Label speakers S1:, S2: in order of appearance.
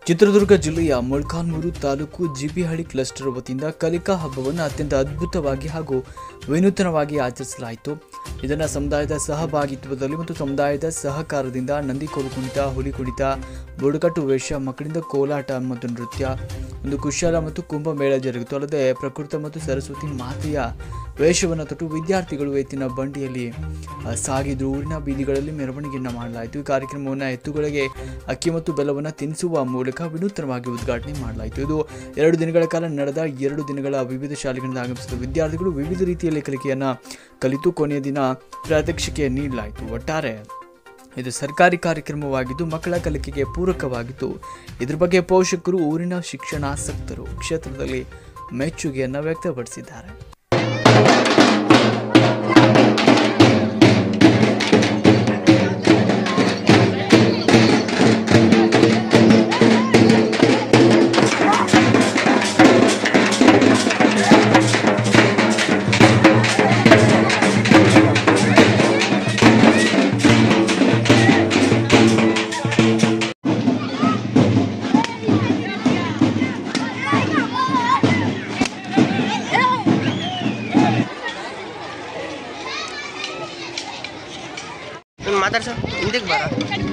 S1: ಚಿತ್ರದುರ್ಗ ಜಿಲ್ಲೆಯ ಮೊಳ್ಕಾಲ್ಮೂರು ತಾಲೂಕು ಜಿಬಿಹಳ್ಳಿ ಕ್ಲಸ್ಟರ್ ವತಿಯಿಂದ ಕಲಿಕಾ ಹಬ್ಬವನ್ನು ಅತ್ಯಂತ ಅದ್ಭುತವಾಗಿ ಹಾಗೂ ವಿನೂತನವಾಗಿ ಆಚರಿಸಲಾಯಿತು ಇದನ್ನು ಸಮುದಾಯದ ಸಹಭಾಗಿತ್ವದಲ್ಲಿ ಮತ್ತು ಸಮುದಾಯದ ಸಹಕಾರದಿಂದ ನಂದಿ ಕೋಲು ಕುಣಿತ ಹುಲಿ ಕುಣಿತ ಬುಡಕಟ್ಟು ವೇಷ ಮಕ್ಕಳಿಂದ ಕೋಲಾಟ ಮತ್ತು ನೃತ್ಯ ಒಂದು ಕುಶಾಲ ಮತ್ತು ಕುಂಭಮೇಳ ಜರುಗಿತು ಅಲ್ಲದೆ ಪ್ರಕೃತ ಮತ್ತು ಸರಸ್ವತಿ ಮಾತೆಯ ವೇಷವನ್ನು ತೊಟ್ಟು ವಿದ್ಯಾರ್ಥಿಗಳು ಎತ್ತಿನ ಬಂಡಿಯಲ್ಲಿ ಆ, ಸಾಗಿದ್ರು ಊರಿನ ಬೀದಿಗಳಲ್ಲಿ ಮೆರವಣಿಗೆಯನ್ನು ಮಾಡಲಾಯಿತು ಈ ಕಾರ್ಯಕ್ರಮವನ್ನು ಎತ್ತುಗಳಿಗೆ ಅಕ್ಕಿ ಮತ್ತು ಬೆಲ್ಲವನ್ನು ತಿನ್ನಿಸುವ ಮೂಲಕ ವಿನೂತನವಾಗಿ ಉದ್ಘಾಟನೆ ಮಾಡಲಾಯಿತು ಇದು ಎರಡು ದಿನಗಳ ಕಾಲ ನಡೆದ ಎರಡು ದಿನಗಳ ವಿವಿಧ ಶಾಲೆಗಳಿಂದ ಆಗಮಿಸಿದ ವಿದ್ಯಾರ್ಥಿಗಳು ವಿವಿಧ ರೀತಿಯಲ್ಲಿ ಕಲಿಕೆಯನ್ನು ಕಲಿತು ಕೊನೆಯ ದಿನ ಪ್ರಾತ್ಯಕ್ಷಿಕೆ ನೀಡಲಾಯಿತು ಒಟ್ಟಾರೆ ಇದು ಸರ್ಕಾರಿ ಕಾರ್ಯಕ್ರಮವಾಗಿದ್ದು ಮಕ್ಕಳ ಕಲಿಕೆಗೆ ಪೂರಕವಾಗಿದ್ದು ಇದ್ರ ಬಗ್ಗೆ ಪೋಷಕರು ಊರಿನ ಶಿಕ್ಷಣಾಸಕ್ತರು ಕ್ಷೇತ್ರದಲ್ಲಿ ಮೆಚ್ಚುಗೆಯನ್ನು ವ್ಯಕ್ತಪಡಿಸಿದ್ದಾರೆ
S2: ಮಾತಾಡ್ಸ ಹಿಂದಕ್ಕೆ ಬರ